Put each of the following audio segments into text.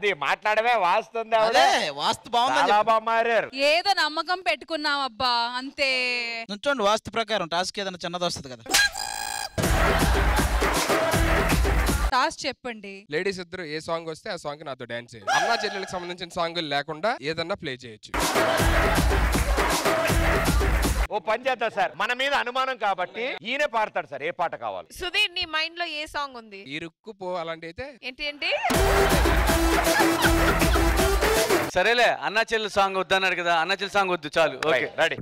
అది మాట్లాడమే వాస్తుంది ఆవిడ. అదే వాస్తు బాగుందని చాలా బాగా మారారు ఏదో నమ్మకం పెట్టుకున్నాం అబ్బా అంతే నుంచోండి వాస్తు ప్రకారం టాస్క్ ఏదైనా చిన్నది వస్తుంది కదా టాస్క్ చెప్పండి లేడీస్ ఇద్దరు ఏ సాంగ్ వస్తే ఆ సాంగ్ నాతో డాన్స్ చేయాలి అన్నా చెల్లెలకు సంబంధించిన సాంగ్ లేకుండా ఏదన్నా ప్లే చేయొచ్చు ఓ పని చేద్దాం సార్ మన మీద అనుమానం కాబట్టి ఈయనే పాడతాడు సార్ ఏ పాట కావాలి సుధీర్ నీ మైండ్ లో ఏ సాంగ్ ఉంది ఇరుక్కు పో అలాంటి అయితే ఏంటి ఏంటి సరేలే అన్నా చెల్లి సాంగ్ వద్దన్నాడు కదా అన్నా చెల్లి సాంగ్ వద్దు చాలు ఓకే రెడీ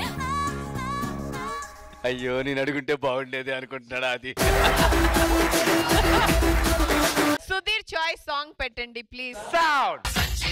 అయ్యో నేను అడుగుంటే బాగుండేది అనుకుంటున్నాడా అది సుధీర్ చాయిస్ సాంగ్ పెట్టండి ప్లీజ్ సౌండ్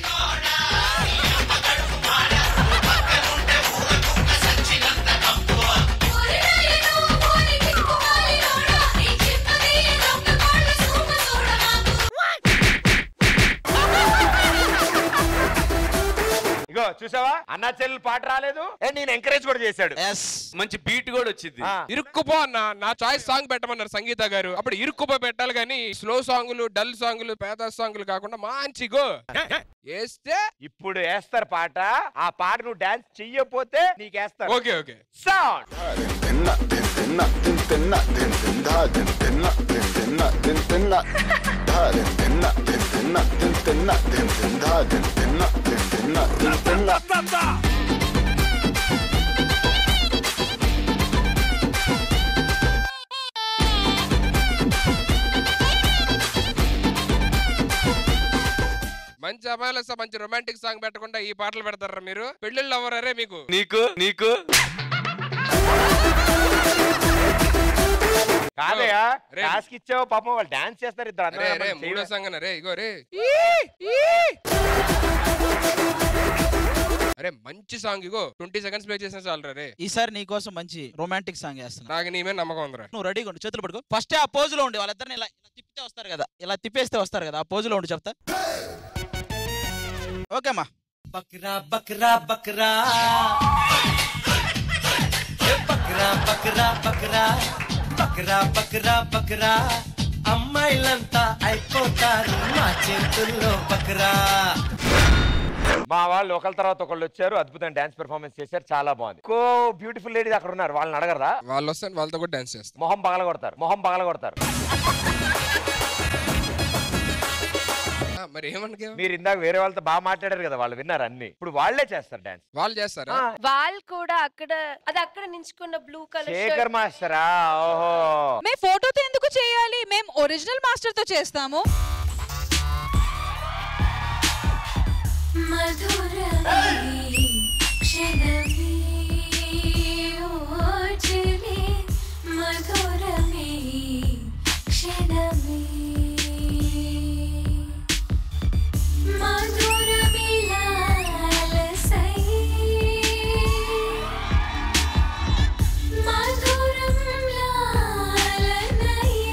ఇగో చూసావా అన్నా చెల్లెలు పాట రాలేదు ఏ నేను ఎంకరేజ్ కూడా చేశాడు ఎస్ మంచి బీట్ కూడా వచ్చింది ఆ. ఇరుక్కుపో అన్న నా చాయిస్ సాంగ్ పెట్టమన్నారు సంగీత గారు అప్పుడు ఇరుక్కుపో పెట్టాలి కానీ స్లో సాంగులు డల్ సాంగులు పేద సాంగులు కాకుండా మంచి గో వేస్తే ఇప్పుడు వేస్తారు పాట ఆ పాట నువ్వు డాన్స్ చెయ్యపోతే నీకు వేస్తారు ఓకే ఓకే సౌండ్ తిన్న తిన్న తిన్న తిన్న తిన్న తిన్న తిన్న తిన్న తిన్న తిన్న తిన్న తిన్న తిన్న తిన్న తిన్న మంచి అమ్మాయిలు వస్తే మంచి రొమాంటిక్ సాంగ్ పెట్టకుండా ఈ పాటలు పెడతారా మీరు పెళ్ళిళ్ళు అవ్వరే మీకు నీకు నీకు కాదయా రే. టాస్క్ ఇచ్చావు పాపం వాళ్ళు డాన్స్ చేస్తారు ఇద్దరు రే రే అందరూ మూడో చేయవే. సాంగ్ అన్న రే ఇగో రే అరే మంచి సాంగ్ ఇగో ట్వంటీ సెకండ్స్ ప్లే చేసిన చాలు రే ఈసారి నీకోసం మంచి రొమాంటిక్ సాంగ్ వేస్తున్నా నాకు నీ మీద నమ్మకం ఉందిరా నువ్వు రెడీగా ఉండు చేతులు పట్టుకో ఫస్ట్ ఆ పోజ్ లో ఉండి వాళ్ళిద్దరిని ఇలా ఇలా తిప్పితే వస్తారు కదా ఇలా తిప్పేస్తే వస్తారు కదా ఆ పోజ్ లో ఉండి చెప్తా ఓకే అమ్మా बकरा बकरा बकरा ए बकरा बकरा बकरा బకరా బకరా బకరా అమ్మాయిలంతా అయిపోతారు మా చేతుల్లో బకరా మా వాళ్ళు ఒకళ్ళ తర్వాత ఒకళ్ళు వచ్చారు అద్భుతమైన డాన్స్ పెర్ఫార్మెన్స్ చేశారు చాలా బాగుంది కో బ్యూటిఫుల్ లేడీస్ అక్కడ ఉన్నారు వాళ్ళని అడగరా వాళ్ళు వస్తే వాళ్ళతో కూడా డాన్స్ చేస్తాం మొహం పగల కొడతారు మొహం పగల కొడతారు ఆ, మరి ఏమనుకో మీరు ఇందాక వేరే వాళ్ళతో బాగా మాట్లాడారు కదా వాళ్ళు విన్నారు అన్ని ఇప్పుడు వాళ్ళే చేస్తారు డాన్స్ వాళ్ళు చేస్తారా వాళ్ళు కూడా అక్కడ అది అక్కడ నించుకున్న బ్లూ కలర్ శేఖర్ మాస్టరా ఓహో మేము ఫోటోతో ఎందుకు చేయాలి మేము ఒరిజినల్ మాస్టర్ తో చేస్తాము మధురమే క్షణమే ఓచలే మధురమే క్షణమే మధురమిలాలసై మధురం లాలనయే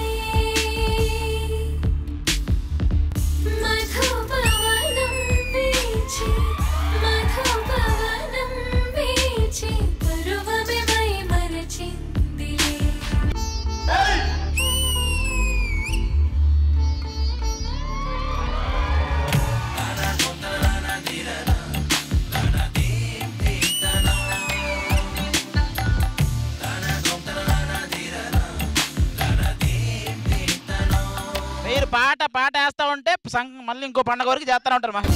మధుపవనం వీచి మధుపవనం వీచి పరువమే మై మరచిందిలే మీరు పాట పాట వేస్తా ఉంటే సం- మళ్ళీ ఇంకో పండగ వరకు చేస్తూనే ఉంటారు మా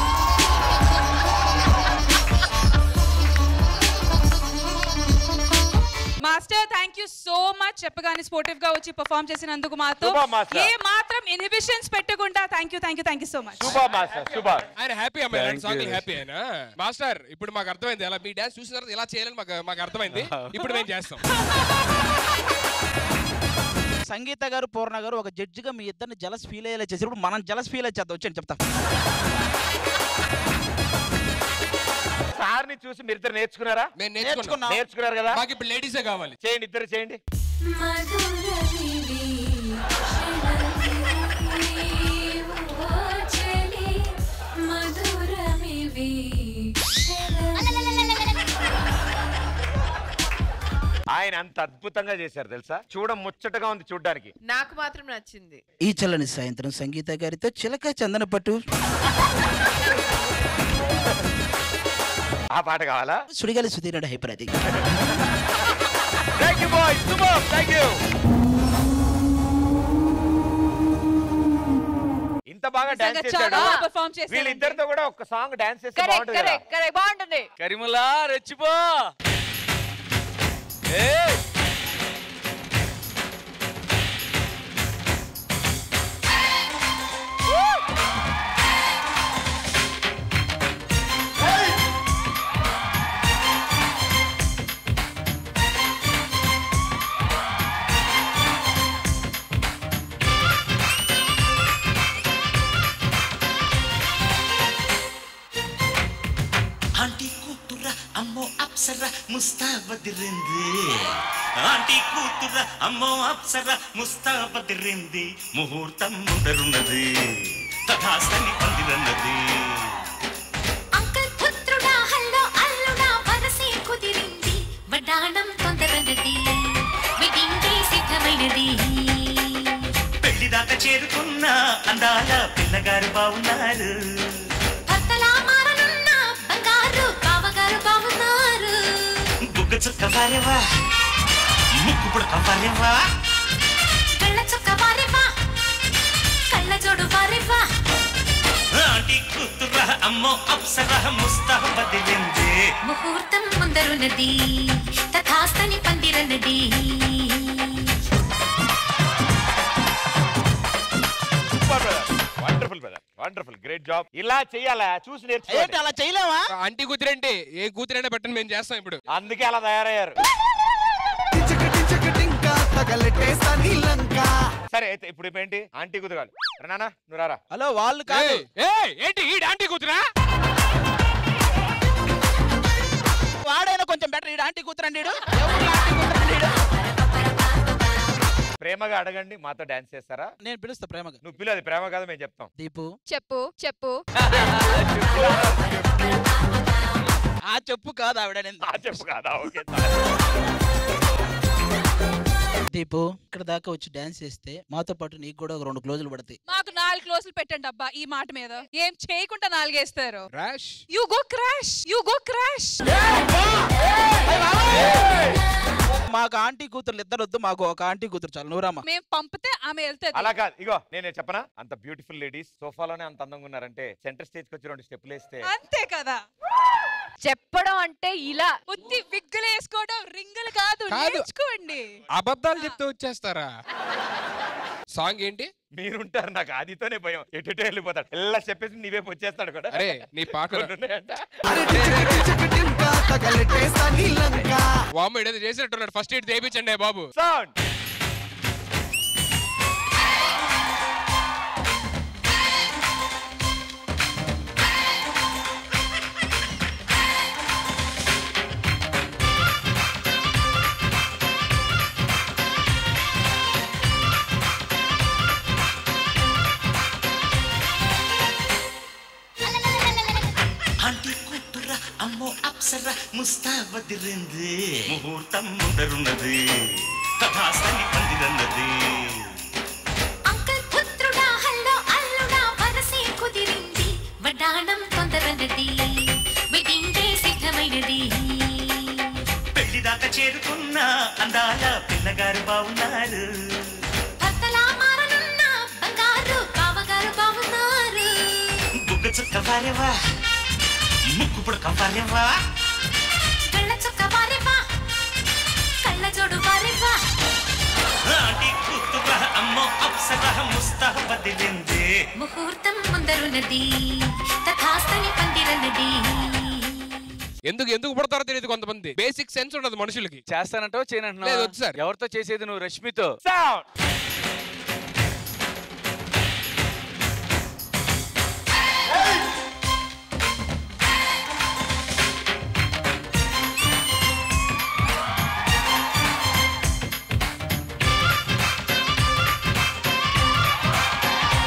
master thank you so much చెప్పగానే స్పోర్టివ్ గా వచ్చి పర్ఫామ్ చేసినందుకు మాతో Super, master. ఏ మాత్రం ఇన్హిబిషన్స్ పెట్టకుండా thank you thank you thank you so much super master super ఆయన హ్యాపీ అమ్మాయి Thank సాంగ్ you. హ్యాపీ అయినా మాస్టర్ ఇప్పుడు మాకు అర్థమైంది అలా మీ డాన్స్ చూసిన తర్వాత ఇలా చేయాలని మాకు మాకు అర్థమైంది ఇప్పుడు మేము చేస్తాం సంగీత గారు పూర్ణ గారు ఒక జడ్జిగా మీ ఇద్దరిని జలస్ ఫీల్ అయ్యేలా చేసినప్పుడు మనం జలస్ ఫీల్ అయ్యేద్దాం వచ్చండి చెప్తా సార్ ని చూసి మీరు ఇద్దరు నేర్చుకున్నారా మేము నేర్చుకున్నాం నేర్చుకున్నారు కదా మాకు ఇప్పుడు లేడీసే కావాలి చేయండి ఇద్దరు చేయండి మధురమివి క్షణమే ఓచలే మధురమివి క్షణమే ఆయన అంత అద్భుతంగా చేశారు తెలుసా చూడ ముచ్చటగా ఉంది చూడ్డానికి నాకు మాత్రం నచ్చింది ఈ చల్లని సాయంత్రం సంగీత గారితో చిలక చందన పట్టు ఆ పాట కావాలా సుడిగాలి సుధీరణ హైపరాది thank you boy super thank you ఇంత బాగా డాన్స్ నిజంగా చేశాడు చాలా perform చేశారండి. వీళ్ళిద్దరితో కూడా ఒక సాంగ్ డాన్స్ చేస్తే కరెక్ట్ బాగుంటుంది కదా. కరెక్ట్ కరెక్ట్ బాగుంటుంది కరిములా రెచ్చిపో ఏ ఆంటీ కూతుర అమ్మో అప్సర ముస్తాబదిరింది ఆంటీ కూతుర అమ్మో అప్సర ముస్తాబదిరింది ముహూర్తం ముందరున్నది తథాస్తని పందిరన్నది అంకల్ పుత్రుడా హల్లో అల్లుడా వరసే కుదిరింది వడ్డాణం తొందరనది వెడ్డింగ్ డే సిద్ధమైనది పెళ్లిదాకా చేరుకున్న అందాల పిల్లగారు బాగున్నారు భర్తలా మారనున్న బంగారు బావగారు బావున్నారు బుగ్గ చుక్క వారేవా ముక్కు పుడక వారేవా కళ్ళ చొక్క వారివా కళ్ళ జోడు వారివా ఆంటీ కూతుర అమ్మో అప్సర ముస్తాబదిరింది ముహూర్తం ముందరున్నది తథాస్తని పందిరన్నది super brother wonderful brother wonderful great job ఇలా చెయ్యాలా చూసి ఏంటి నేర్చుకోండి అలా చేయలేమా ఆంటీ కూతురంటే ఏ కూతురైనా పెట్టండి మేము చేస్తాం ఇప్పుడు అందుకే అలా తయారయ్యారు సరే అయితే ఇప్పుడు ఏంటి ఆంటీ కుదరాలి నాన్న నువ్వు రారా హలో వాళ్ళు కాదు ఏయ్, ఏయ్, ఏంటి ఈ ఆంటీ కూతురా వాడైనా కొంచెం బెటర్ ఈడు ఆంటీ కూతురండి ఈడు. ఎవరు ఈ ఆంటీ కూతురండి ఈడు? ప్రేమగా అడగండి మాతో డాన్స్ చేస్తారా నేను పిలుస్తా ప్రేమగా నువ్వు పిలు అది ప్రేమ కాదు మేము చెప్తాం దీపు చెప్పు చెప్పు ఆ చెప్పు కాదు ఆవిడ అనేది. ఆ చెప్పు కాదా ఓకే దీపు ఇక్కడ దాకా వచ్చి డాన్స్ చేస్తే మాతో పాటు నీకు కూడా ఒక రెండు క్లోజులు పడతాయి మాకు నాలుగు క్లోజులు పెట్టండి అబ్బా ఈ మాట మీద ఏం చేయకుండా నాలుగేస్తారు rash you go crash you go crash మాకు ఆంటీ కూతురు ఇద్దరు వద్దు మాకు ఒక ఆంటీ కూతురు చాలు నువ్వురామా మేము పంపితే ఆమె వెళ్తుంది అలా కాదు ఇగో నేనే చెప్పనా అంత బ్యూటిఫుల్ లేడీస్ సోఫాలోనే అంత అందంగా ఉన్నారంటే సెంటర్ స్టేజ్ కి వచ్చి రెండు స్టెప్లు వేస్తే అంతే కదా చెప్పడం అంటే ఇలా ఉత్తి విగ్గులు వేసుకోవడం రింగులు కాదు కాదు. నేర్చుకోండి అబద్ధాలు చెప్తూ వచ్చేస్తారా సాంగ్ ఏంటి మీరుంటారు నాకు ఆదితోనే భయం ఎటు వెళ్ళిపోతాడు ఎలా చెప్పేసి నీవే వచ్చేస్తాడు కూడా అరే నీ పాట కొన్ని ఉన్నాయంట. వామ్మ ఏదో చేసినట్టున్నాడు ఫస్ట్ ఎయిడ్ చేయించండి బాబు సౌండ్ ఆంటీ కూతుర అమ్మో అప్సర ముస్తాబదిరింది ముహూర్తం ముందరున్నది తథాస్తని పందిరన్నది అంకల్ పుత్రుడా హల్లో అల్లుడా వరసే కుదిరింది వడ్డాణం తొందరనది వెడ్డింగ్ డే సిద్ధమైనది పెళ్లిదాకా చేరుకున్న అందాల పిల్లగారు బాగున్నారు భర్తలా మారనున్న బంగారు బావగారు బావున్నారు బుగ్గ చుక్క వారేవా ముక్కు పుడక వారేవా కళ్ళ చొక్క వారివా కళ్ళ జోడు వారివా ఆంటీ కూతుర అమ్మో అప్సర ముస్తాబదిరింది ముహూర్తం ముందరున్నది తథాస్తని పందిరన్నది ఎందుకు ఎందుకు పుడతారో తెలియదు కొంతమంది బేసిక్ సెన్స్ ఉండదు మనుషులకి చేస్తానంటావు లేదు, చేయనంటున్నావు వద్దు సార్. ఎవరితో చేసేది నువ్వు రష్మితో సౌండ్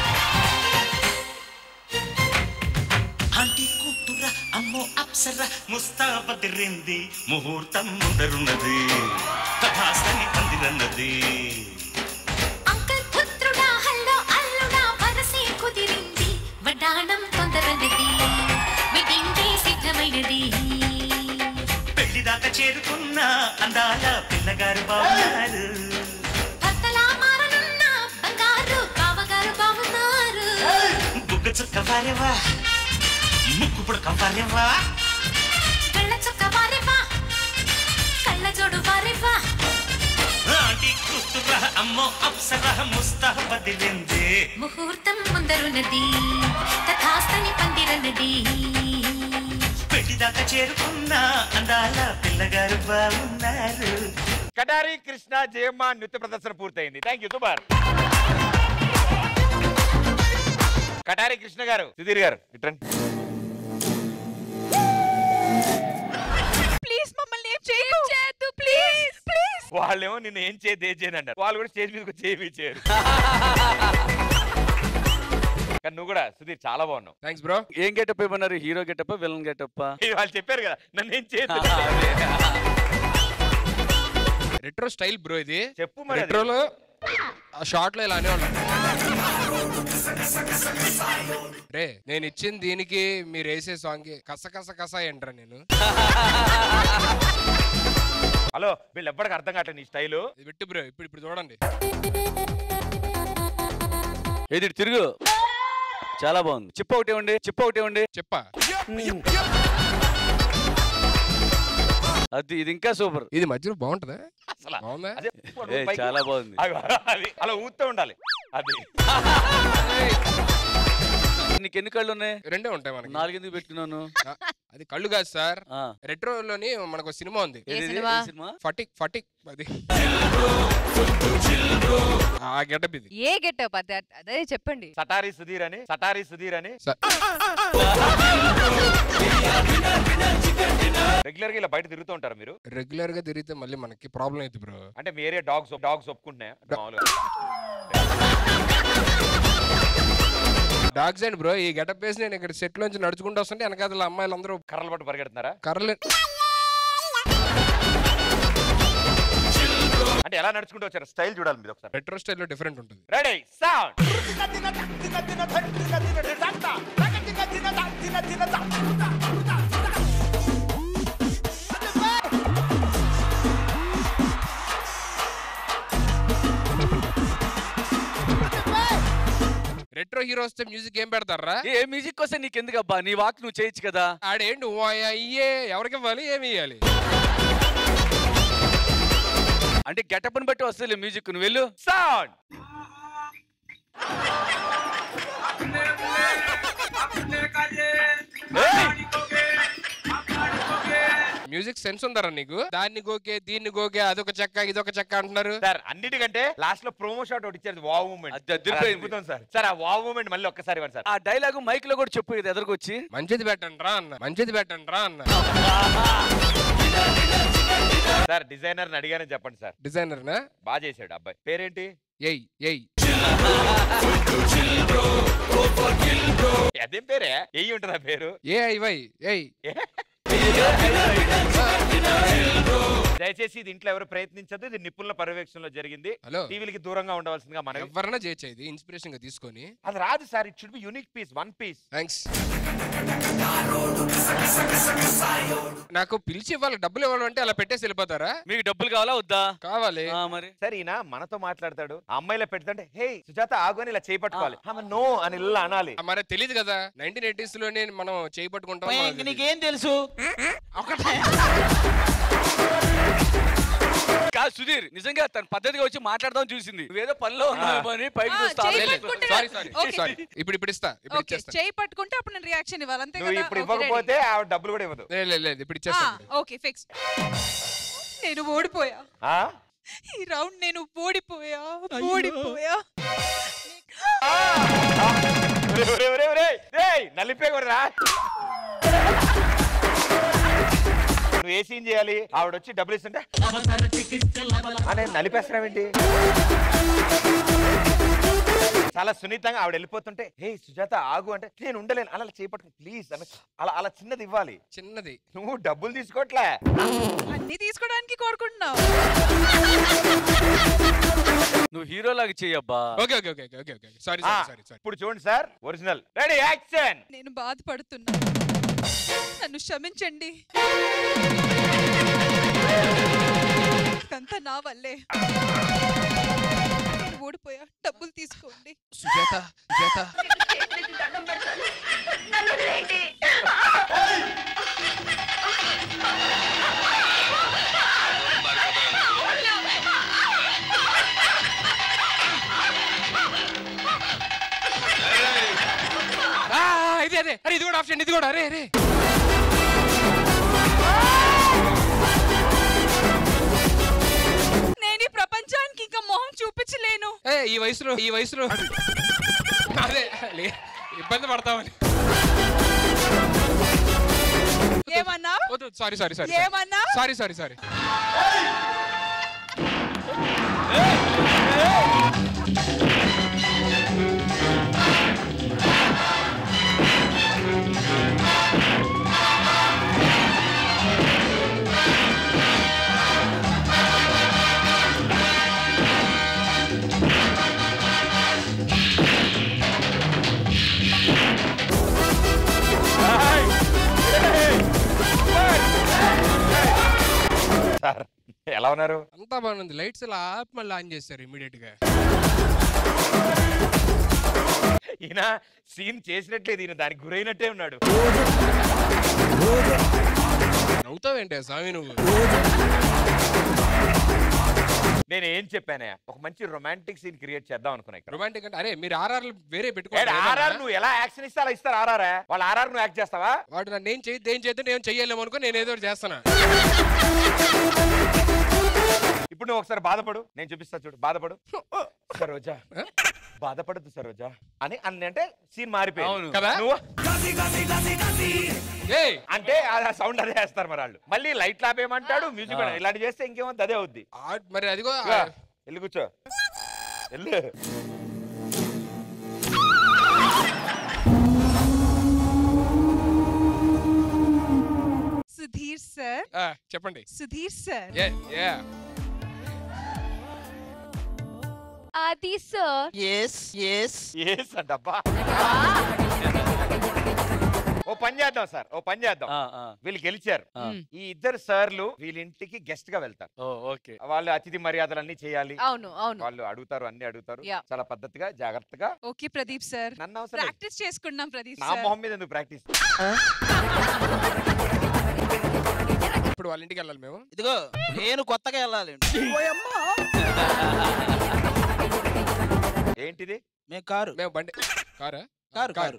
ఆంటీ కూతుర అమ్మో అప్సర ముస్తాబదిరింది ముహూర్తం ముందరున్నది తథాస్తని పందిరన్నది అంకల్ పుత్రుడా హల్లో అల్లుడా వరసే కుదిరింది వడ్డాణం తొందరన్నది వెడ్డింగ్ సిద్ధమైనది పెళ్లిదాకా చేరుకున్న అందాల పిల్లగారు బాగున్నారు భర్తలా మారనున్న బంగారు బావగారు బావున్నారు బుగ్గ చుక్క వారేవా ముక్కు పుడక వారేవా కళ్ళ చుక్క వారేవా కళ్ళ జోడు వారేవా ఆంటీ కూతురా అమ్మో అప్సర ముస్తాబదిరింది ముహూర్తం ముందరున్నది తథాస్తని పందిరన్నది పెళ్లిదాకా చేరుకున్న అందాల పిల్లగారు బాగున్నారు కటారి కృష్ణ జయమ్మ నృత్య ప్రదర్శన పూర్తయింది thank you super Katari Krishna గారు సుధీర్ గారు ఇట్రండి ప్లీజ్ మమ్మల్ని ఏం చేయదు ప్లీజ్ ప్లీజ్ వాళ్ళేమో నిన్ను ఏం చేయదు ఏం చేయను అంటారు వాళ్ళు కూడా స్టేజ్ మీదకి వచ్చి ఏమీ చేయరు కానీ నువ్వు కూడా సుధీర్ చాలా బాగున్నావు థ్యాంక్స్ బ్రో ఏం గెటప్ ఇవ్వన్నారు హీరో గెటప్ విలన్ గెటప్ ఇది వాళ్ళు చెప్పారు కదా నన్ను ఏం చేయదు రెట్రో స్టైల్ బ్రో ఇది చెప్పు మరి అది. రెట్రోలో ఆ షార్ట్ లో ఇలానే ఉన్నాను రే నేను ఇచ్చిన దీనికి మీరు వేసే సాంగ్ కి కస కస కస ఏంట్రా నేను హలో వీళ్ళు ఎప్పటికి అర్థం కావట్లేదు నీ స్టైలు ఇది పెట్టు బ్రో ఇప్పుడు ఇప్పుడు చూడండి ఏది ఇటు తిరుగు చాలా బాగుంది చిప్ప ఒకటి ఇవ్వండి చిప్ప ఒకటి ఇవ్వండి చెప్పా అది ఇది ఇంకా సూపర్ ఇది మధ్యలో బాగుంటుందా అసలు బాగుందా అదే ఏ, చాలా బాగుంది అగో, అది అలా ఊతూ ఉండాలి అది నీకు ఎన్ని కళ్ళు ఉన్నాయి రెండే ఉంటాయి మనకి నాలుగెందుకు పెట్టుకున్నాను ఆ, అది కళ్ళు కాదు సార్ ఆ. రెట్రోలోని మనకు ఒక సినిమా ఉంది ఏది ఇది? సినిమా? ఏ సినిమా ఫటిక్ ఫటిక్ అది ఆ గెటప్ ఇది ఏ గెటప్ అదే అదే చెప్పండి సటారి సుధీర్ అని సటారి సుధీర్ అని స- రెగ్యులర్ గా ఇలా బయట తిరుగుతూ ఉంటారు మీరు రెగ్యులర్ గా తిరిగితే మళ్ళీ మనకి ప్రాబ్లం అవుతుంది బ్రో అంటే మీ ఏరియా డాగ్స్ డాగ్స్ ఒప్పుకుంటున్నాయా మామూలుగా డాగ్స్ అండ్ బ్రో ఈ గెటప్ వేసి నేను ఇక్కడ సెట్ లోంచి నడుచుకుంటూ వస్తుంటే వెనకాల అమ్మాయిలు అందరూ కర్రలు పట్టు పరిగెడుతున్నారా కర్రలు అంటే ఎలా నడుచుకుంటూ వచ్చారు స్టైల్ చూడాలి మీరు ఒకసారి రెట్రో స్టైల్లో డిఫరెంట్ ఉంటుంది రెడీ సౌండ్ రెట్రో హీరో వస్తే మ్యూజిక్ ఏం పెడతారా ఏ మ్యూజిక్ వస్తే నీకెందుకు అబ్బా నీ వాక్ నువ్వు చేయొచ్చు కదా ఆడేంటి ఓ అయ్యే ఎవరికి ఇవ్వాలి ఏమి ఇవ్వాలి అంటే గెటప్ బట్టి వస్తుంది మ్యూజిక్ నువ్వు వెళ్ళు సౌండ్ మ్యూజిక్ సెన్స్ ఉందరా నీకు దాన్ని గోకే దీన్ని గోకే అదొక చెక్క ఇదొక చెక్క అంటున్నారు సార్ అన్నిటికంటే లాస్ట్ లో ప్రోమో షాట్ ఒకటి ఇచ్చారు వావ్ మూమెంట్ అది అదిరిపోయింది. సార్ సార్ ఆ వావ్ మూమెంట్ మళ్ళీ ఒక్కసారి ఇవ్వండి సార్ ఆ డైలాగ్ మైక్ లో కూడా చెప్పు ఇది ఎదురుకొచ్చి మంచిది పెట్టండి రా అన్న మంచిది పెట్టండి రా అన్న సార్ డిజైనర్ అడిగానని చెప్పండి సార్ డిజైనర్ నా బాగా చేశాడు అబ్బాయి పేరేంటి ఎయ్ ఎయ్ అదేం పేరే ఎయ్యి ఉంటుంది ఆ పేరు ఏ ఐ వై ఎయ్ దయచేసి ఇది ఇంట్లో ఎవరు ప్రయత్నించదు ఇది నిపుణుల పర్యవేక్షణలో జరిగింది హలో టీవీలకి దూరంగా ఉండవలసిందిగా మనకి ఎవరన్నా చేయొచ్చు ఇది ఇన్స్పిరేషన్ గా తీసుకొని అది రాదు sir it should be unique piece one piece thanks నాకు పిలిచి ఇవ్వాలి డబ్బులు ఇవ్వాలి అంటే అలా పెట్టేసి వెళ్ళిపోతారా మీకు డబ్బులు కావాలా వద్దా కావాలి ఆ, మరి సరే ఈయన మనతో మాట్లాడతాడు ఆ అమ్మాయిలా పెడుతుంటే హే సుజాత ఆగు అని ఇలా చేయి పట్టుకోవాలి ఆమె నో అని ఇలా అనాలి ఆ, మరి తెలియదు కదా నైన్టీన్ ఎయిటీస్ లోనే మనం చేయి పట్టుకుంటాం మనకు తెలియదు. నీకేం తెలుసు ఒకటే కాదు సుధీర్ నిజంగా తన పద్ధతిగా వచ్చి మాట్లాడదాం చూసింది నువ్వేదో పనిలో ఉన్నావు అని పైకి ఆ, చూస్తా చేయి లేదు. పట్టుకుంటే- సారీ సారీ Okay. సారీ ఇప్పుడు ఇప్పుడు ఇస్తా ఇప్పుడు ఓకే ఇచ్చేస్తా చేయి పట్టుకుంటే అప్పుడు నేను రియాక్షన్ ఇవ్వాలి అంతే నువ్వు కదా ఇప్పుడు Okay, ready. ఇవ్వకపోతే ఆవిడ డబ్బులు కూడా ఇవ్వదు లేదు లేదు, లేదు ఇప్పుడు ఇచ్చేస్తా ఆ, ఓకే ఫిక్స్ నేను ఓడిపోయా ఆ? ఈ రౌండ్ నేను ఓడిపోయా ఓడిపోయా ఒరే, ఒరే, ఒరే, ఒరే. ఏయ్, నలిపే కూడా రా నువ్వు ఏ సీన్ చేయాలి ఆవిడ వచ్చి డబ్బులు ఇస్తుంటే అనే నలిపేస్తున్నావేంటి చాలా సున్నితంగా ఆవిడ వెళ్ళిపోతుంటే హే సుజాత ఆగు అంటే నేను ఉండలేను అలా చేపట్టుకుని ప్లీజ్ అని అలా అలా చిన్నది ఇవ్వాలి చిన్నది నువ్వు డబ్బులు తీసుకోవట్లే అన్ని తీసుకోవడానికి కోరుకుంటున్నావు నువ్వు హీరో లాగా చెయ్యబ్బా okay okay okay okay okay sorry ఆ, సారీ సారీ ఇప్పుడు చూడండి సార్ ఒరిజినల్ రెడీ యాక్షన్ నేను బాధపడుతున్నా నన్ను క్షమించండి ఇదంతా నా వల్లే నేను ఓడిపోయా డబ్బులు తీసుకోండి సుజాత సుజాత ఆ, ఇది అదే అరే ఇది కూడా ఆప్షన్ ఇది కూడా అరే అరే నేను ఈ ప్రపంచానికి ఇంకా మొహం చూపించలేను ఏ ఈ వయసులో ఈ వయసులో అదే లే, ఇబ్బంది పడతామని ఏమన్నా వద్దు సారీ సారీ సారీ ఏమన్నా సారీ సారీ సారీ సార్ ఎలా ఉన్నారు అంతా బాగుంది లైట్స్ ఇలా ఆపి మళ్ళీ ఆన్ చేస్తారు ఇమీడియట్ గా ఈయన సీన్ చేసినట్లేదు ఈయన దానికి గురైనట్టే ఉన్నాడు నవ్వుతావేంటే స్వామి నువ్వు నేను ఏం చెప్పానే ఒక మంచి రొమాంటిక్ సీన్ క్రియేట్ చేద్దాం అనుకున్నా ఇక్కడ రొమాంటిక్ అంటే అరే మీరు ఆర్ఆర్ వేరే ఏడు పెట్టుకోండి ఆర్ఆర్ నువ్వు ఎలా యాక్షన్ ఇస్తే అలా ఇస్తారు ఆర్ఆర్ వాళ్ళ ఆర్ఆర్ నువ్వు యాక్ట్ చేస్తావా వాడు నన్ను ఏం చేయొద్దు ఏం చేయొద్దు నేను చెయ్యలేము అనుకో నేను ఏదో ఒకటి చేస్తానా ఇప్పుడు నువ్వు ఒకసారి బాధపడు నేను చూపిస్తా చూడు బాధపడు సరోజా బాధపడద్దు సరోజా అని అని అంటే సీన్ మారిపోయింది అవును. కదా? నువ్వు ఏయ్ అంటే ఆ సౌండ్ అదే వేస్తారు మరి వాళ్ళు మళ్ళీ లైట్ ఆపేయమంటాడు మ్యూజిక్ ఇలాంటి చేస్తే ఇంకేమో అదే అవుద్ది ఆ, మరి అదిగో ఇదిగో, వెళ్ళి కూర్చో వెళ్ళు సుధీర్ సార్ ఆ, చెప్పండి సుధీర్ సార్ ఏ ఏ Aadi sir yes yes yes అంటబ్బా ఓ పని చేద్దాం సార్ ఓ పని చేద్దాం ఆ, ఆ. వీళ్ళు గెలిచారు ఆ. ఈ ఇద్దరు సార్లు వీళ్ళ ఇంటికి గెస్ట్ గా వెళ్తారు ఓ ఓకే వాళ్ళు అతిథి మర్యాదలు అన్ని చేయాలి అవును అవును వాళ్ళు అడుగుతారు అన్ని అడుగుతారు Yeah. చాలా పద్ధతిగా జాగ్రత్తగా ఓకే ప్రదీప్ సార్ నన్ను అవసరం లేదు. ప్రాక్టీస్ చేసుకున్నాం ప్రదీప్ నా సార్ మొహం మీద ఎందుకు ప్రాక్టీస్ ఇప్పుడు వాళ్ళ ఇంటికి వెళ్ళాలి మేము ఇదిగో నేను కొత్తగా వెళ్ళాలి ఏంటిది మేము కారు మేము బండి కారా కారు కారు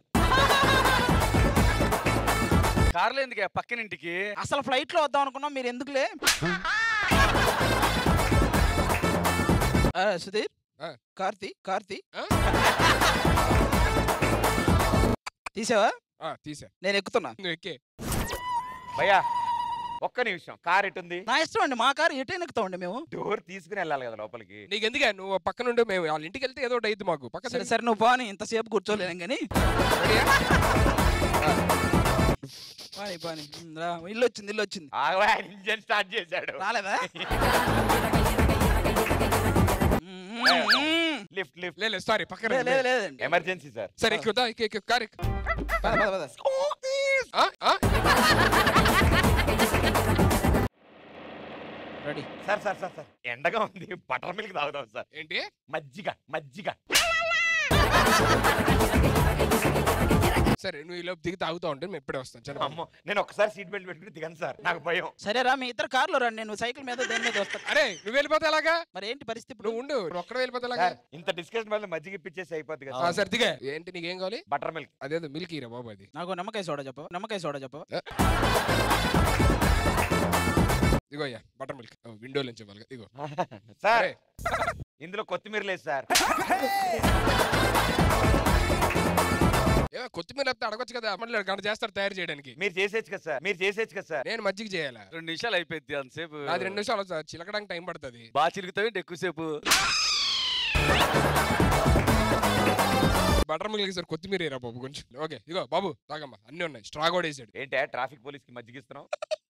కార్లో ఎందుకు పక్కన ఇంటికి అసలు ఫ్లైట్ లో వద్దాం అనుకున్నాం మీరు ఎందుకులే ఆ, సుధీర్ ఆ. కార్తీ కార్తీ ఆ? తీసావా ఆ, తీసా నేను ఎక్కుతున్నా నువ్వు ఎక్కే భయ్యా ఒక్క నిమిషం కార్ ఎటుంది నా ఇష్టం అండి మా కారు ఎటైనా ఎక్కుతామండి మేము డోర్ తీసుకుని వెళ్ళాలి కదా లోపలికి నీకు ఎందుకే నువ్వు పక్కన ఉండే మేము వాళ్ళ ఇంటికి వెళ్తే ఏదో ఒకటి అయింది మాకు పక్కన సరే సరే నువ్వు పోని ఇంతసేపు కూర్చోలేను కానీ పోనీ పోనీ ఉమ్, రా, ఇల్లు వచ్చింది ఇల్లు వచ్చింది ఆగవా ఇంజన్ స్టార్ట్ చేశాడు రాలేదా లిఫ్ట్ లిఫ్ట్ లేదు సారీ పక్కన లేదు లేదు లేదండి ఎమర్జెన్సీ సార్ సరే ఎక్కుదా ఎక్కు ఎక్కు కారు ఎక్కు. పద, పద, పద. ఆ, ఆ? Ready sir sir sir sir ఎండగా ఉంది బటర్ మిల్క్ తాగుదాం సార్ ఏంటి మజ్జిగ మజ్జిగ సరే నువ్వు ఈ లోపు దిగి తాగుతా ఉంటే మేము ఇప్పుడే వస్తాం చిన్న అమ్మో నేను ఒక్కసారి సీట్ బెల్ట్ పెట్టుకుని దిగను సార్ నాకు భయం సరేరా మీ ఇద్దరు కార్లో రండి నేను సైకిల్ మీద దేని మీద వస్తా అరే నువ్వు వెళ్ళిపోతే ఎలాగా మరి ఏంటి పరిస్థితి ఇప్పుడు నువ్వు ఉండు నువ్వు ఒక్కడ వెళ్ళిపోతే ఎలాగా సార్ ఇంత డిస్కషన్ వల్ల మజ్జిగ ఇప్పించేసి అయిపోద్ది ఆ, కదా సరే దిగే ఏంటి నీకేం కావాలి బటర్ మిల్క్ అదేదో మిల్క్ ఇరా బాబు అది నాకు నిమ్మకాయ సోడా చెప్పు నిమ్మకాయ సోడా చెప్పు ఇగో అయ్యా బటర్ మిల్క్ విండో నుంచి ఇవ్వాలి ఇగో సార్ అరే. ఇందులో కొత్తిమీర లేదు సార్ ఏమో కొత్తిమీర లేకపోతే అడగొచ్చు కదా మళ్ళీ గంట చేస్తారు తయారు చేయడానికి మీరు చేసేచ్చు కదా సార్ మీరు చేసేచ్చు కదా సార్ నేను మజ్జిగ చేయాలా రెండు నిమిషాలు అయిపోద్ది అంతసేపు అది రెండు నిమిషాలు అవుతుంది, చిలకడానికి టైం పడుతుంది బాగా చిరుగుతావేంటి ఎక్కువసేపు బటర్ మిల్క్ సార్ కొత్తిమీర ఏరా బాబు కొంచెం ఓకే ఇగో బాబు తాగమ్మా అన్ని ఉన్నాయి స్ట్రా కూడా వేసాడు ఏంటే ట్రాఫిక్ పోలీస్ కి మజ్జిగిస్తున్నావు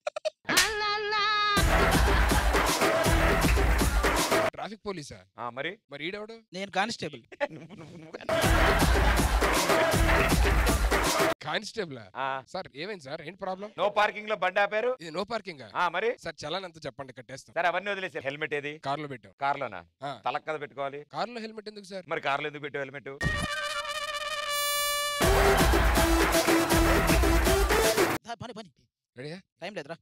ట్రాఫిక్ పోలీసా ఆ, మరి మరి ఈడెవడు నేను కానిస్టేబుల్ నువ్వు నువ్వు నువ్వు కానిస్టేబుల్ ఆ, సార్ ఏమైంది సార్ ఏంటి ప్రాబ్లం నో పార్కింగ్ లో బండి ఆపారు ఇది నో పార్కింగ్ ఆ మరి సార్ చలాన్ ఎంత చెప్పండి కట్టేస్తాం సరే అవన్నీ వదిలేసారు హెల్మెట్ ఏది కార్ లో పెట్టాం కార్ లోనా ఆ. తలక్ కదా పెట్టుకోవాలి కార్ లో హెల్మెట్ ఎందుకు సార్ మరి కార్లో ఎందుకు పెట్టావు హెల్మెట్ పని పని రెడీయా టైం లేదురా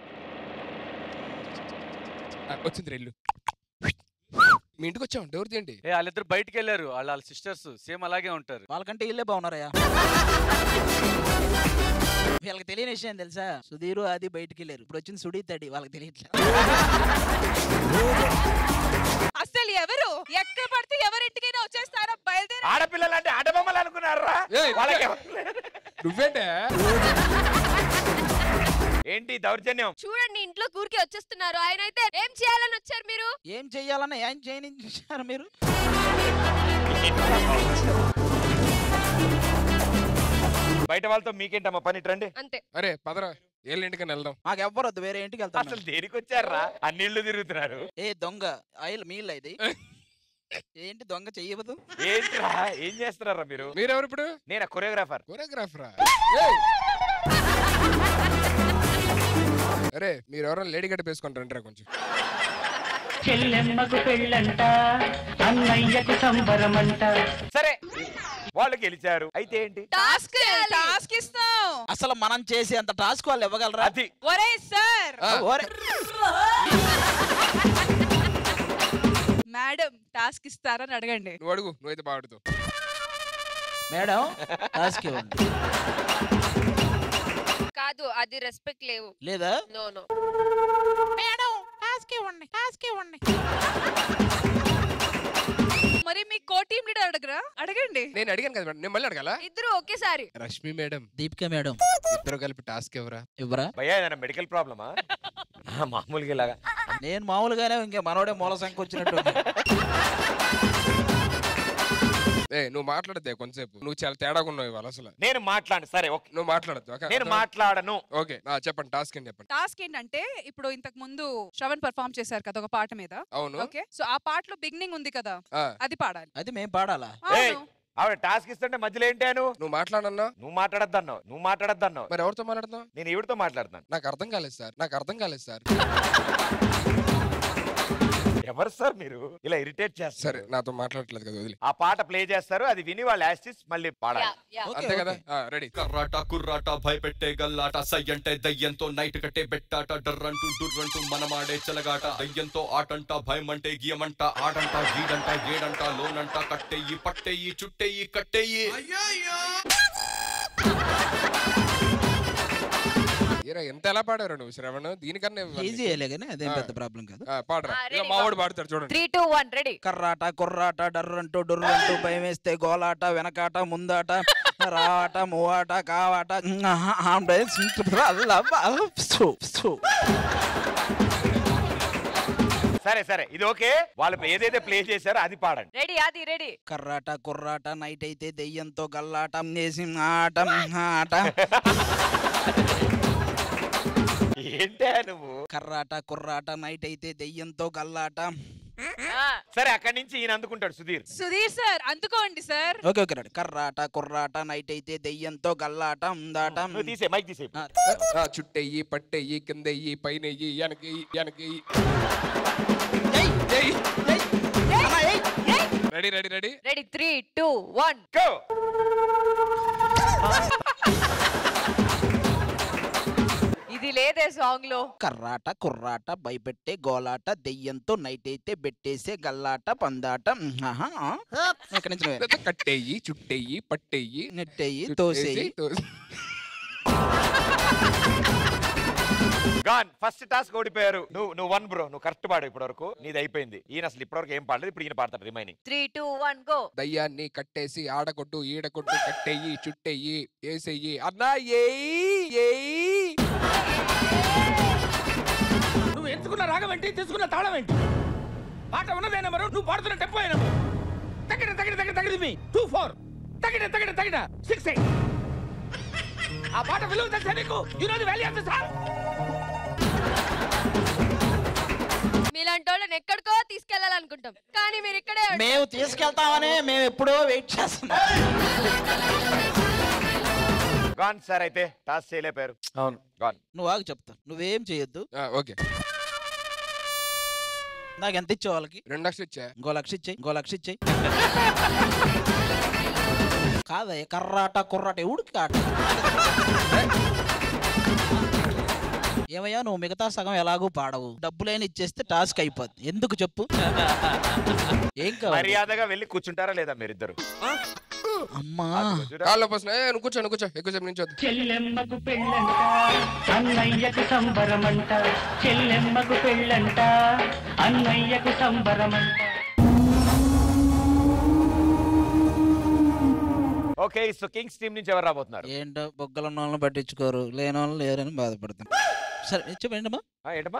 వచ్చింది రెల్లు మీ ఇంటికి వచ్చాం డోర్ తీయండి ఏ వాళ్ళిద్దరు బయటికి వెళ్ళారు వాళ్ళ వాళ్ళ సిస్టర్స్ సేమ్ అలాగే ఉంటారు వాళ్ళకంటే ఇల్లే బాగున్నారయ్యా వీళ్ళకి తెలియని విషయం తెలుసా సుధీరు అది బయటికి వెళ్ళారు ఇప్పుడు వచ్చింది సుడి తడి వాళ్ళకి తెలియట్లేదు అసలు ఎవరు ఎక్కడ పడితే ఎవరింటికైనా వచ్చేస్తారో బయలుదేరి ఆడపిల్లలు అంటే ఆటబొమ్మలు అనుకున్నారా ఏయ్, వాళ్ళకి నువ్వేంటే ఏంటి దౌర్జన్యం చూడండి ఇంట్లో ఊరికే వచ్చేస్తున్నారు ఆయన అయితే ఏం చేయాలని వచ్చారు మీరు ఏం చెయ్యాలన్నా ఏం చేయని చూసారు మీరు బయట వాళ్ళతో మీకేంటమ్మా పని ఇట్రండి అంతే అరే పదరా ఏళ్ళ ఇంటికని వెళ్దాం మాకు ఎవ్వరొద్దు వేరే ఇంటికి వెళ్తాం అసలు దేనికి వచ్చారా అన్నిళ్ళు తిరుగుతున్నారు ఏ దొంగ ఆయిల్ మీల్ ఇది ఏంటి దొంగ చెయ్యవదు ఏంట్రా ఏం చేస్తున్నారా మీరు మీరెవరు ఇప్పుడు నేను కొరియోగ్రాఫర్ కొరియోగ్రాఫరా అరే మీరు ఎవరైనా లేడీ గడ్డ వేసుకొని రండిరా కొంచెం చెల్లెమ్మకు పెళ్ళంట అన్నయ్యకు సంబరమంట సరే వాళ్ళు గెలిచారు అయితే ఏంటి టాస్క్ టాస్క్ ఇస్తాం అసలు మనం చేసే అంత టాస్క్ వాళ్ళు ఇవ్వగలరా అది ఒరే సార్ ఆ, ఓరే మేడం టాస్క్ ఇస్తారని అడగండి నువ్వు అడుగు నువ్వైతే బాగుడుతావు మేడం టాస్క్ ఇవ్వండి కాదు అది రెస్పెక్ట్ లేవు లేదా నో నో మేడం టాస్క్ ఇవ్వండి టాస్క్ ఇవ్వండి మరి మీ కో టీం లీడర్ అడగరా అడగండి నేను అడిగాను కదా మేడం నేను మళ్ళీ అడగాల ఇద్దరు ఒకేసారి రష్మి మేడం దీపిక మేడం ఇద్దరు కలిపి టాస్క్ ఎవరా ఇవ్వరా భయ్యా ఏదైనా మెడికల్ ప్రాబ్లమా మామూలుగా ఇలాగా నేను మామూలుగానే ఇంకే మనోడే మూల సంఖ్య వచ్చినట్టు ఏ నువ్వు మాట్లాడద్దే కొంతసేపు నువ్వు చాలా తేడాగా ఉన్నావు ఇవాళ అసలు నేను మాట్లాడు సరే ఓకే నువ్వు మాట్లాడద్దు ఓకే? నేను మాట్లాడను ఓకే ఆ, చెప్పండి టాస్క్ అని చెప్పండి టాస్క్ ఏంటంటే ఇప్పుడు ఇంతకు ముందు శ్రవణ్ పర్ఫామ్ చేశారు కదా ఒక పాట మీద అవును ఓకే సో ఆ పాటలో బిగినింగ్ ఉంది కదా ఆ, అది పాడాలి అది మేము పాడాలా ఏయ్, అవును ఆవిడ టాస్క్ ఇస్తుంటే మధ్యలో ఏంటాను నువ్వు మాట్లాడన్నా నువ్వు మాట్లాడద్దన్నావు నువ్వు మాట్లాడద్దన్నావు మరి ఎవరితో మాట్లాడుతున్నావు నేను ఈవిడతో మాట్లాడుతాను నాకు అర్థం కాలేదు సార్ నాకు అర్థం కాలేదు సార్ ఎవరు సార్ మీరు ఇలా ఇరిటేట్ సరే చేస్తారు నాతో మాట్లాడట్లేదు కదా వదిలి ఆ పాట ప్లే చేస్తారు అది విని వాళ్ళు యాస్టిస్ మళ్ళీ పాడాలి ఓకే, అంతే కదా ఓకే. రెడీ కర్రాట కుర్రాట భయపెట్టే గల్లాట సై అంటే దయ్యంతో నైట్ కట్టే బెట్టాట డర్రంటూ డుర్రంటూ మనమాడే చెలగాట దయ్యంతో ఆటంట భయం అంటే గియమంట ఆడంట గీడంట ఏడంట లోనంట కట్టెయ్యి పట్టెయ్యి చుట్టెయ్యి కట్టెయ్యి ఈరా ఎంత ఎలా పాడారు నువ్వు శ్రవణ్ దీనికన్నా ఇవ్వాలి. ఈజీ అయ్యలే కానీ అదేం ఆ. పెద్ద ప్రాబ్లం కాదు ఆ, పాడరా ఆ, ఇక ready, మా go. వాడు పాడతాడు చూడండి త్రీ టూ వన్ రెడీ కర్రాట కుర్రాట డర్రంటూ డుర్రంటూ భయం వేస్తే గోలాట వెనకాట ముందాట రాట మూవాట కావాట సరే సరే ఇది ఓకే వాళ్ళు ఏదైతే ప్లే చేశారో అది పాడండి రెడీ అది రెడీ కర్రాట కుర్రాట నైట్ అయితే దెయ్యంతో గల్లాటం చేసి ఆటం ఆట ఏంటే నువ్వు కర్రాట కుర్రాట నైట్ అయితే దెయ్యంతో గల్లాట సరే అక్కడి నుంచి ఈయన అందుకుంటాడు సుధీర్ సుధీర్ సార్ అందుకోండి సార్ ఓకే ఓకే రండి కర్రాట కుర్రాట నైట్ అయితే దెయ్యంతో గల్లాట ఉందాట నువ్వు తీసే మైక్ తీసే ఆ, ఆ, చుట్టెయ్యి పట్టెయ్యి కిందెయ్యి పైన వెనకెయ్యి వెనకెయ్యి ready ready ready ready three two one go ఇది లేదే సాంగ్ లో కర్రాట కుర్రాట భయపెట్టే గోలాట దెయ్యంతో నైట్ అయితే బెట్టేసే గల్లాట పందాట ఆహా, ఆ. ఎక్కడి నుంచి నువ్వే? కట్టెయ్యి చుట్టెయ్యి పట్టెయ్యి నెట్టేయి తోసేయి తోసి- గాన్ ఫస్ట్ టాస్క్ ఓడిపోయారు నువ్వు నువ్వు వన్ బ్రో నువ్వు కరెక్ట్ పాడు ఇప్పటి వరకు నీది అయిపోయింది ఈయన అసలు ఇప్పటివరకు ఏం పాడలేదు ఇప్పుడు ఈయన పాడతాడు remaining three two one go దయ్యాన్ని కట్టేసి ఆడకొట్టు ఈడకొట్టు కట్టెయ్యి చుట్టెయ్యి ఏసెయ్యి అన్నా ఏయ్ ఏయ్ నువ్వు ఎంచుకున్న రాగం ఏంటి తీసుకున్న తాళం ఏంటి పాట ఉన్నదే నెంబరు నువ్వు పాడుతున్న టెంపో ఏ నెంబరు తగిన తగిన తగిన తగిన మీ టూ ఫోర్ తగిన తగిన తగిన సిక్స్ ఎయిట్ ఆ పాట విలువ తెలుసా నీకు you know the value of the song మీలాంటి వాళ్ళని ఎక్కడికో తీసుకెళ్లాలనుకుంటాం కానీ మీరు ఇక్కడే మేము తీసుకెళ్తామని మేము ఎప్పుడో వెయిట్ చేస్తున్నాం గాన్ సార్ అయితే టాస్ చేయలేపారు అవును గాన్ నువ్వు ఆగు చెప్తా నువ్వేం చేయొద్దు ఓకే నాకు ఎంత ఇచ్చావు వాళ్ళకి రెండు లక్షలు ఇచ్చా ఇంకో లక్ష ఇచ్చేయి ఇంకో లక్ష ఇచ్చేయి కాదయ్య కర్రాట కుర్రాట ఉడికి ఆట ఏమయ్యా నువ్వు మిగతా సగం ఎలాగూ పాడవు డబ్బులైన ఇచ్చేస్తే టాస్క్ అయిపోద్ది ఎందుకు చెప్పు ఏం కావాలి మర్యాదగా వెళ్ళి కూర్చుంటారా లేదా మీరిద్దరు అమ్మా కాళ్ళు పోసిన ఏ, నువ్వు కూర్చో నువ్వు కూర్చో ఎక్కువసేపు నుంచి చెల్లెమ్మకు పెళ్ళంట అన్నయ్యకు సంబరమంట చెల్లెమ్మకు పెళ్ళంట అన్నయ్యకు సంబరమంట ఓకే సో కింగ్స్ టీం నుంచి ఎవరు రాబోతున్నారు ఏంటో బొగ్గల ఉన్న వాళ్ళని పట్టించుకోరు లేని వాళ్ళు లేరని బాధపడతాం సరే చెప్పండి అమ్మా ఆ, ఏంటమ్మా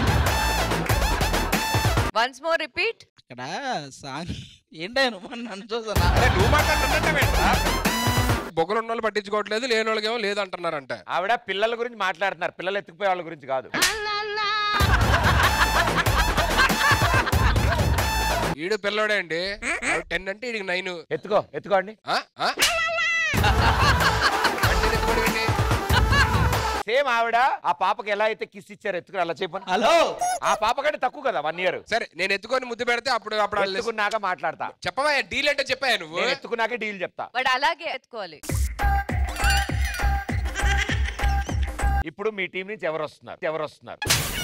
వన్స్ మోర్ రిపీట్ ఇక్కడ సాంగ్ ఏంటో నువ్వు నన్ను చూసా నువ్వు మాట్లాడుతున్నట్టేంట్రా? బొగ్గలు ఉన్న వాళ్ళు పట్టించుకోవట్లేదు లేని వాళ్ళకేమో లేదు అంటున్నారంట ఆవిడ పిల్లల గురించి మాట్లాడుతున్నారు పిల్లలు ఎత్తుకుపోయే వాళ్ళ గురించి కాదు ఈడు పిల్లోడే అండి టెన్ అంటే ఈడికి నైన్ ఎత్తుకో ఎత్తుకోండి సేమ్ ఆవిడ ఆ పాపకి ఎలా అయితే కిస్ ఇచ్చారు ఎత్తుకుని అలా చెప్పను హలో ఆ పాప కంటే తక్కువ కదా వన్ ఇయర్ సరే నేను ఎత్తుకొని ముద్దు పెడితే అప్పుడు అప్పుడు వాళ్ళు ఎత్తుకున్నాక మాట్లాడతా చెప్పవా డీల్ అంటే చెప్పా నువ్వు నేను ఎత్తుకున్నాకే డీల్ చెప్తా బట్ అలాగే ఎత్తుకోవాలి ఇప్పుడు మీ టీం నుంచి ఎవరు వస్తున్నారు ఎవరు వస్తున్నారు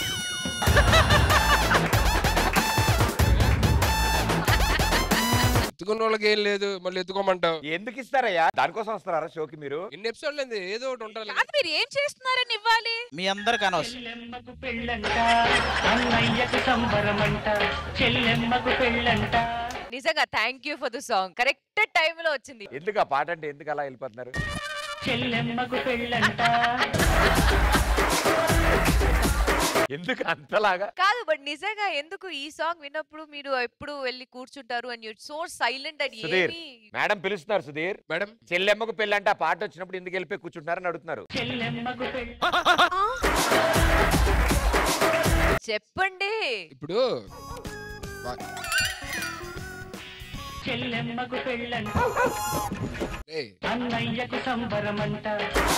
ఎత్తుకున్న వాళ్ళకి ఏం లేదు మళ్ళీ ఎత్తుకోమంటావు ఎందుకు ఇస్తారయ్యా దానికోసం వస్తారా షోకి మీరు ఇన్ని ఎపిసోడ్ లేదు ఏదో ఒకటి ఉండాలి కాదు మీరు ఏం చేస్తున్నారని ఇవ్వాలి మీ అందరికి అనవసరం చెల్లెమ్మకు పెళ్ళంట అన్నయ్యకు సంబరమంట చెల్లెమ్మకు పెళ్ళంట నిజంగా thank you for the song correct time లో వచ్చింది ఎందుకు ఆ పాట అంటే ఎందుకు అలా వెళ్ళిపోతున్నారు చెల్లెమ్మకు పెళ్ళంట ఎందుకు అంతలాగా కాదు బట్ నిజంగా ఎందుకు ఈ సాంగ్ విన్నప్పుడు మీరు ఎప్పుడు వెళ్ళి కూర్చుంటారు and you so silent and Sudheer ఏమి మేడం పిలుస్తున్నారు సుధీర్ మేడం చెల్లెమ్మకు పెళ్ళి అంటే ఆ పాట వచ్చినప్పుడు ఎందుకు వెళ్ళిపోయి కూర్చుంటున్నారని అడుగుతున్నారు చెల్లెమ్మకు పెళ్ళ చెప్పండి ఇప్పుడు వా- చెల్లెమ్మకు పెళ్ళంట ఏయ్, అన్నయ్యకు సంబరమంట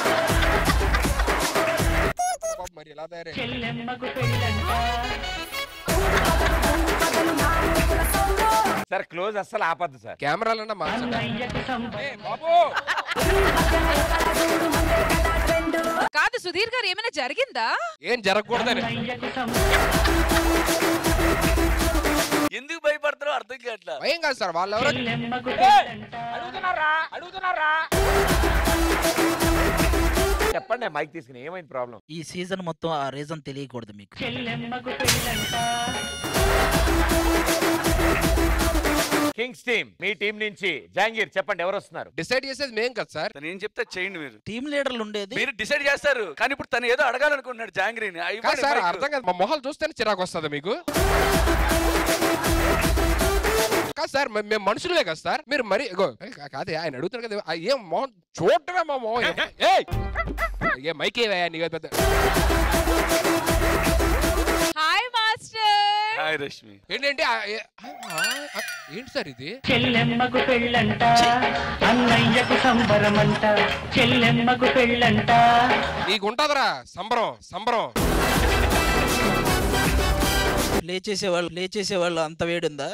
పాపం మరి ఎలా తయారై చెల్లెమ్మకు పెళ్ళంట సార్ క్లోజ్ అస్సలు ఆపద్దు సార్ కెమెరాలన్నా మార్చండి అన్నయ్యకు సంబరం బాబు కాదు సుధీర్ గారు ఏమైనా జరిగిందా ఏం జరగకూడదని అన్నయ్యకు సంబరం ఎందుకు భయపడతారో అర్థం కావట్లా భయం కాదు సార్ వాళ్ళు ఎవరో చెల్లెమ్మకు పెళ్ళంట అడుగుతున్నారా అడుగుతున్నారా చెప్పండి మైక్ తీసుకుని ఏమైంది ప్రాబ్లం ఈ సీజన్ మొత్తం ఆ రీజన్ తెలియకూడదు మీకు చెల్లెమ్మకు పెళ్ళంట కింగ్స్ టీమ్ మీ టీం నుంచి జాంగీర్ చెప్పండి ఎవరు వస్తున్నారు డిసైడ్ చేసేది మేం కదా సార్ తను ఏం చెప్తే చేయండి మీరు టీమ్ లీడర్లు ఉండేది మీరు డిసైడ్ చేస్తారు కానీ ఇప్పుడు తను ఏదో అడగాలనుకుంటున్నాడు జాంగ్రీని ఆ, కాదు ఇవ్వండి సార్ మైక్. అర్థం కాదు మా మొహాలు చూస్తేనే చిరాకు వస్తుంది మీకు కాదు సార్ మే- మేము మనుషులే కదా సార్ మీరు మరి ఇగో, ఏ, కా- కాదే ఆయన అడుగుతారు కదా ఆ ఏం మొహం చూడటమే మా మొహం ఏ- ఏయ్! ఏ మైక్ ఏవయ్యా నీకు పెద్ద హాయ్ మాస్టర్ హాయ్ రష్మి ఏంటంటే ఆ, ఏ- ఆ, ఆ, ఏంటి సార్ ఇది చెల్లెమ్మకు పెళ్ళంట అన్నయ్యకు సంబరమంట చెల్లెమ్మకు పెళ్ళంట నీకు ఉంటదరా సంబరం సంబరం లేచేసేవాళ్ళు లేచేసేవాళ్ళు అంత వేడుందా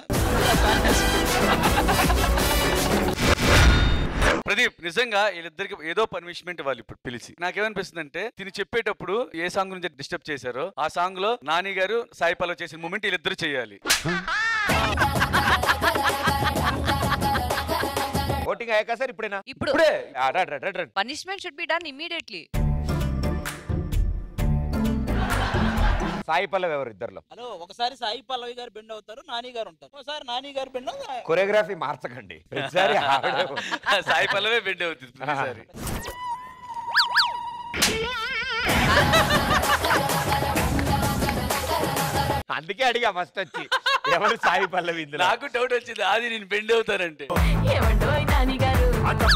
ప్రదీప్ నిజంగా వీళ్ళిద్దరికి ఏదో పనిష్మెంట్ ఇవ్వాలి ఇప్పుడు పిలిచి నాకేమనిపిస్తుంది అంటే తిని చెప్పేటప్పుడు ఏ సాంగ్ గురించి డిస్టర్బ్ చేశారో ఆ సాంగ్ లో నాని గారు సాయి పల్లవి చేసిన మూమెంట్ వీళ్ళిద్దరు చేయాలి ఓటింగ్ అయ్యాక సార్ ఇప్పుడేనా ఇప్పుడు ఇప్పుడే ఆ, రండి, రండి, రండి, రండి. Punishment should be done immediately Sai Pallavi ఎవరు ఇద్దరులో హలో ఒకసారి సాయి పల్లవి గారు బెండ్ అవుతారు నాని గారు ఉంటారు ఒకసారి నాని గారు బెండ్ అవుతారు కొరియోగ్రఫీ మార్చకండి ప్రతిసారి ఆవిడే సాయి పల్లవే బెండ్ అవుతుంది ప్రతిసారి అందుకే అడిగా ఫస్ట్ వచ్చి ఎవరు సాయి పల్లవి ఇందులో నాకు డౌట్ వచ్చింది అది నేను బెండ్ అవుతానంటే ఏమండోయ్ నానిగారు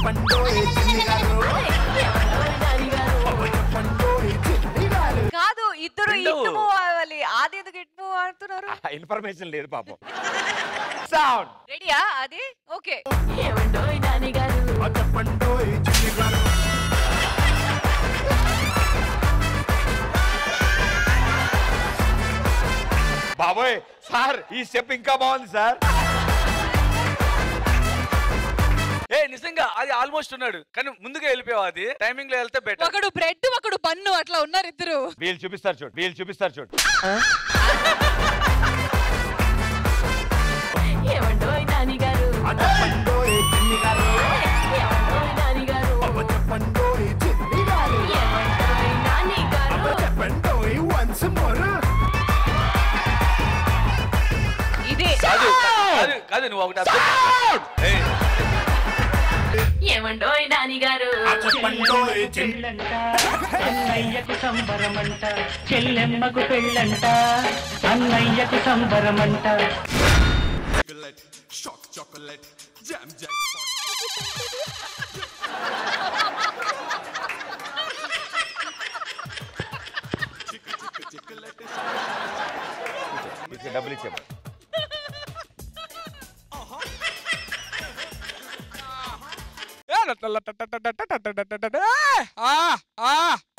కాదు ఇద్దరు రెండు. ఇటు మూవ్ అవ్వాలి ఆది ఎందుకు ఇటు మూవ్ ఆడుతున్నారు ఇన్ఫర్మేషన్ లేదు పాపం సౌండ్ రెడీయా అది ఓకే ఏమండోయ్ నానిగారు బాబోయ్ సార్ ఈ స్టెప్ ఇంకా బాగుంది సార్ ఏ నిజంగా అది ఆల్మోస్ట్ ఉన్నాడు కానీ ముందుగా వెళ్ళిపోయావు అది టైమింగ్ లో వెళ్తే బెటర్ ఒకడు బ్రెడ్ ఒకడు బన్ను అట్లా ఉన్నారు ఇద్దరు వీళ్ళు చూపిస్తారు చూడు వీళ్ళు చూపిస్తారు చూడు ఏమండోయ్ నానిగారు ఏమండోయ్ నానిగారు ఏమండోయ్ నానిగారు ఇదే కాదు కాదు కాదు నువ్వు ఒకటి అర్థం ఏయ్, ఏమండోయ్ నానిగారు అన్నయ్యకు సంబరమంట చెల్లెమ్మకు పెళ్ళంట అన్నయ్యకు సంబరమంట షాక్ చాక్లెట్ జామ్ జాక్ ఇచ్చే డబ్బులు ఇచ్చాము ఆ, ఆ, ఆ.